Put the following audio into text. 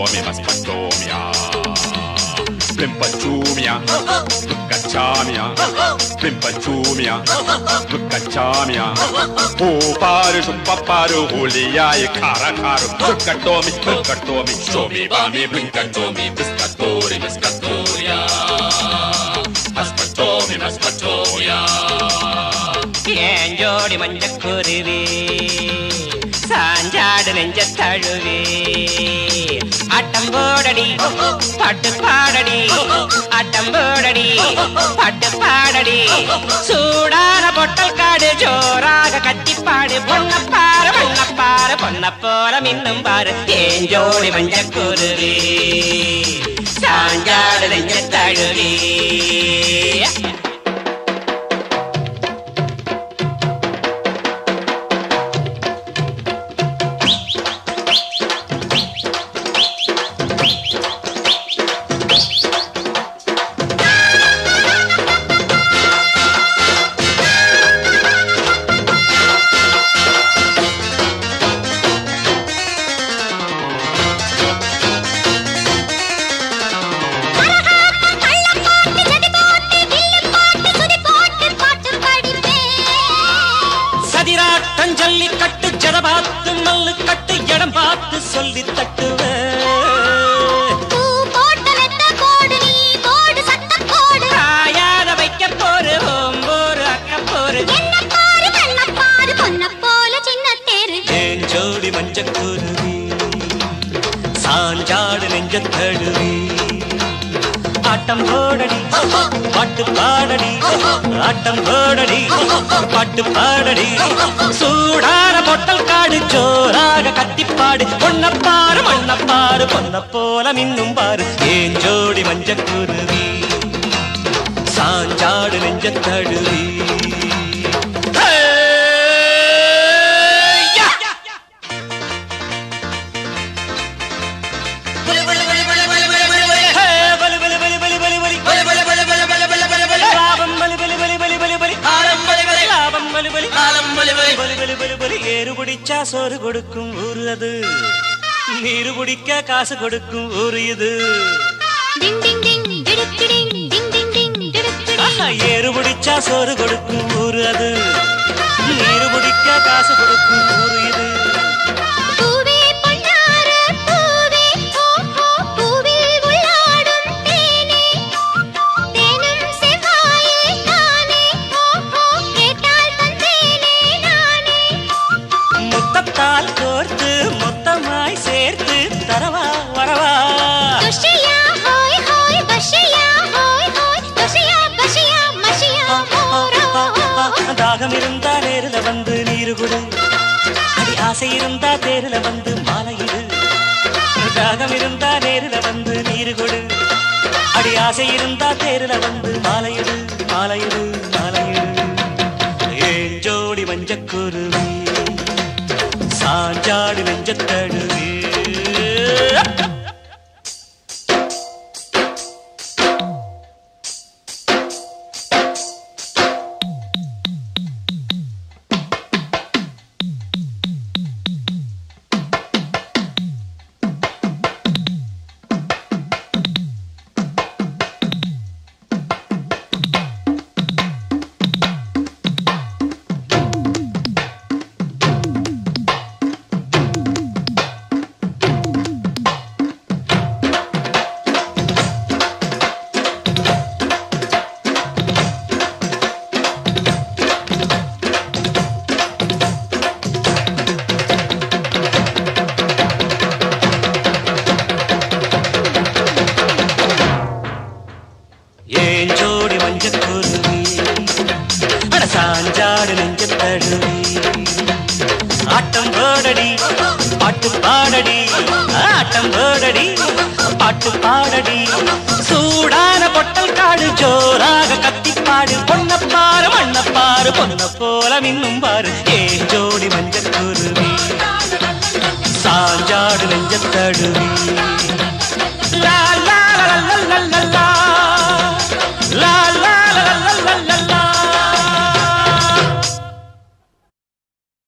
me, maspatomia. Plimpachumia, Lucachamia, Plimpachumia, Lucachamia. Oh, paru, paparu, hulia, e cara, caro, Lucatomi, Lucatomi, show me, bami, Blinkatomi, Biscatori, Biscatoria. Maspatomi, Maspatoria. ஏன் ஜோடி மஞ்சக்குருவி சாஞ்சாடு நெஞ்ச தழுவி ஆட்டம் போடடி பாட்டு பாடடி ஆட்டம் போடடி பாட்டு பாடடி சூடான பொட்டல் காடு ஜோராக கத்திப்பாடு பொன்னப்பாரு பொன்னப்பாரு பொன்ன போல மின்னும் பாரு ஏன் ஜோடி மஞ்சக்குருவி சாஞ்சாடு நெஞ்ச தழுவி சதிராட்டம் ஜல்லி கட்டு ஜட பார்த்து மல்லு கட்டு இடம் பார்த்து சொல்லி தட்டுவேன் காயாத வைக்க போரு ஓம்போரு அக்க போரு ஏன் ஜோடி மஞ்சக்குருவி சாஞ்சாடு நெஞ்ச தழுவி ஆட்டம் போடடி பாட்டு பாடடி ஆட்டம் போடடி பாட்டு பாடடி சூடான பொட்டல் காடு ஜோராக கத்திப்பாடு பொன்னப்பாரு மண்ணப்பாரு பொன்ன போல மின்னும் பாரு ஏன் ஜோடி மஞ்சக்குருவி சாஞ்சாடு நெஞ்ச தழுவி ஏறு பிடிச்சா சோறு கொடுக்கும் ஊரு அது நீரு பிடிக்க காசு கொடுக்கும் ஊரு இது ஆஹா, ஏறு பிடிச்சா சோறு கொடுக்கும் ஊரு அது நீரு பிடிக்க காசு கொடுக்கும் ஊரு இது முத்தத்தால் கோர்த்து மொத்தமாய் சேர்த்து தரவா வரவா தாகம் இருந்தா நேருல வந்து நீரு குடு அடி ஆசை இருந்தா தேருல வந்து மாலையிடு தாகம் இருந்தா நேருல வந்து நீரு கொடு அடி ஆசை இருந்தா தேருல வந்து மாலையிடு மாலையிடு மாலையிடு ஏன் ஜோடி மஞ்சக்குருவி சாஞ்சாடு நெஞ்சத்தழுவி ஏன் ஜோடி மஞ்சக்குருவி அட சாஞ்சாடு நெஞ்ச தழுவி ஆட்டம் போடடி பாட்டு பாடடி ஆட்டம் போடடி பாட்டு பாடடி சூடான பொட்டல் காடு ஜோராக கத்திப்பாடு பொன்னப்பாரு மண்ணப்பாரு பொன்ன போல மின்னும் பாரு ஏன்